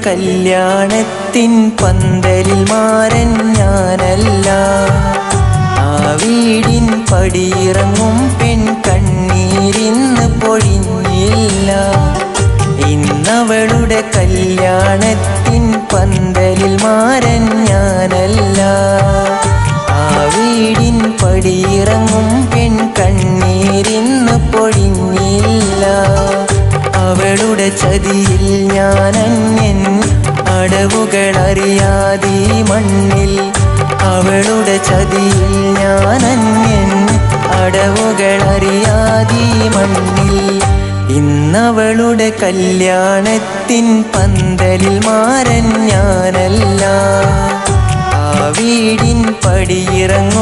കല്യാണത്തിൻ പന്തലിൽ മാറൻ ഞാനല്ല ആ വീടിൻ പടിയിറങ്ങും പെൺ കണ്ണീരിന്ന് പൊഴിഞ്ഞില്ല ഇന്നവളുടെ കല്യാണത്തിൻ പന്തലിൽ മാറൻ ഞാനല്ല ആ വീടിൻ പടിയിറങ്ങും പെൺ കണ്ണീരിന്ന് പൊഴിഞ്ഞില്ല അവളുടെ ചതിയിൽ ഞാൻ അന്യൻ അടവുകൾ അറിയാതെ ഈ മണ്ണിൽ അവളുടെ ചതിയിൽ ഞാൻ അന്യൻ അടവുകൾ അറിയാതെ ഈ മണ്ണിൽ ഇന്നവളുടെ കല്യാണത്തിൻ പന്തലിൽ മാറൻ ഞാനല്ല ആ വീടിൻ പടിയിറങ്ങും